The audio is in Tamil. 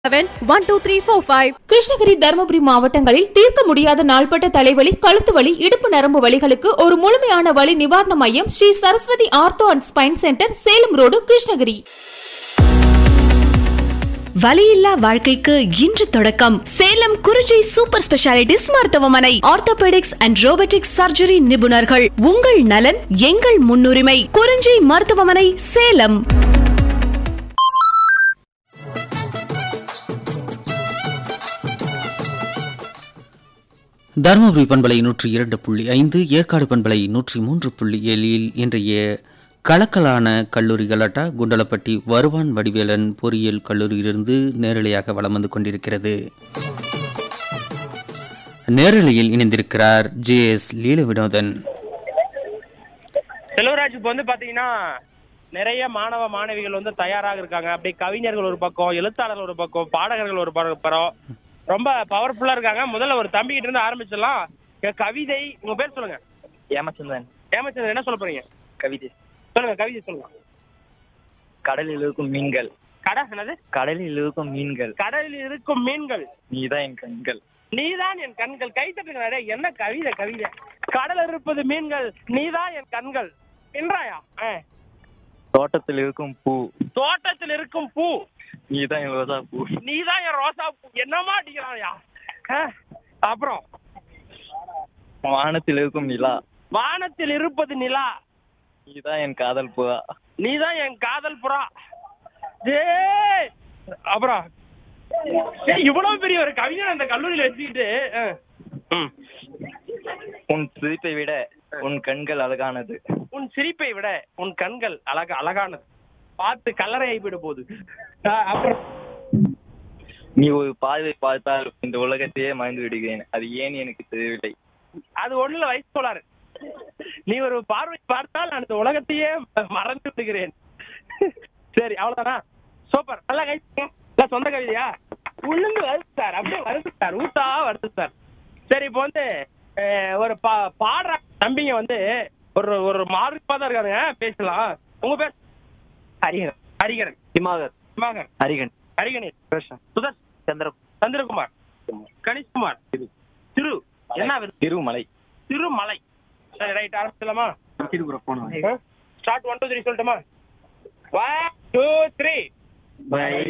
Seven one two three four five Krishnagiri Dharmapuri மாவட்டங்களில் தீர்க்க முடியாத நாள்பட்ட தலைவலி கழுத்து வலி இடுப்பு நரம்பு வலிகளுக்கு ஒரு முழுமையான வலி நிவாரண மையம் Sri Saraswathi ortho and spine centre Salem road Krishnagiri வலியில்லா வாழ்க்கைக்கு இன்று தொடக்கம் சேலம் குறிஞ்சி சூப்பர் ஸ்பெஷாலிட்டிஸ் மருத்துவமனை ஆர்த்தோபெடிக்ஸ் அண்ட் ரோபோட்டிக்ஸ் சர்ஜரி நிபுணர்கள் உங்கள் நலன் எங்கள் முன்னுரிமை குறிஞ்சி மருத்துவமனை சேலம் தருமபுரி பண்பலை நூற்றி இரண்டு புள்ளி ஐந்து ஏற்காடு பண்பலை நூற்றி மூன்று புள்ளி ஏழில் இன்றைய கலக்கலான கல்லூரி கலாட்டா குண்டலப்பட்டி வருவான் வடிவேலன் பொறியியல் கல்லூரியிலிருந்து நேரலையாக வலம் வந்து கொண்டிருக்கிறது நேரலையில் இணைந்திருக்கிறார் ஜே எஸ் லீல வினோதன் செல்வராஜ் இப்போ வந்து பாத்தீங்கன்னா நிறைய மாணவ மாணவிகள் வந்து தயாராக இருக்காங்க அப்படியே கவிஞர்கள் ஒரு பக்கம் எழுத்தாளர்கள் ஒரு பக்கம் பாடகர்கள் ஒரு பக்கம் ரொம்ப பவர்ஃபுல்லா இருக்காங்க முதல்ல ஒரு தம்பி கிட்ட இருந்து ஆரம்பிச்சிடலாம் என் கவிதை உங்க பேர் சொல்லுங்க ஏமச்சந்திரன் ஏமச்சந்திரன் என்ன சொல்ல போறீங்க கவிதை சொல்லுங்க கவிதை சொல்லுங்க கடலில் இருக்கும் மீன்கள் கடை என்னது கடலில் இருக்கும் மீன்கள் கடலில் இருக்கும் மீன்கள் நீதான் என் கண்கள் நீதான் என் கண்கள் கை தட்டுங்க டேய், என்ன கவிதை கவிதை கடலில் இருப்பது மீன்கள் நீதான் என் கண்கள் என்றாயா ஆ. தோட்டத்தில் இருக்கும் பூ தோட்டத்தில் இருக்கும் பூ நீதான் என் ரோசா பூ நீதான் என் ரோசா பூ என்னமா அடிக்கிறாயா அப்புறம் வானத்தில் இருக்கும் நிலா வானத்தில் இருப்பது நிலா நீதான் என் காதல் புறா நீதான் என் காதல் புறா ஏய் அப்புறம் ஏய், இவ்வளவு பெரிய ஒரு கவிஞர் அந்த கல்லூரியில வச்சுக்கிட்டு ஆ. ம். உன் சிரிப்பை விட உன் கண்கள் அழகானது உன் சிரிப்பை விட உன் கண்கள் அழகா அழகானது பார்த்து கல்லறை ஆகிவிட போகுது ஆ, அப்புறம் நீ ஒரு பார்வை பார்த்தால் இந்த உலகத்தையே மறந்து விடுகிறேன் அது ஏன் எனக்கு தெரியவில்லை அது ஒண்ணுல வயசு கோளாறு நீ ஒரு பார்வை பார்த்தால் நான் இந்த உலகத்தையே மறந்து விடுகிறேன் சரி அவ்வளவுதானா சூப்பர் நல்லா கை இல்ல சொந்த கவிதையா உளுந்து வருது சார் அப்படியே வருது சார் ஊத்தா வருது சார் சரி இப்போ வந்து அஹ், ஒரு பா பாடுற தம்பிங்க வந்து ஒரு ஒரு மாறுப்பா தான் இருக்காங்க பேசலாம் உங்க பேர் ஹரிகரன் ஹரிகரன் திமாகர் சிவாகர் ஹரிகன் ஹரிகணேஷ் சுதர்ஷ் சந்திர சந்திரகுமார் கணேஷ்குமார் திரு என்ன விருது? திருமலை திருமலை சரி ரைட் ஆரம்பிச்சலாமா திருபுரம் போனோம் ஸ்டார்ட் ஒன் டூ த்ரீ சொல்லட்டுமா ஒன் டூ த்ரீ பை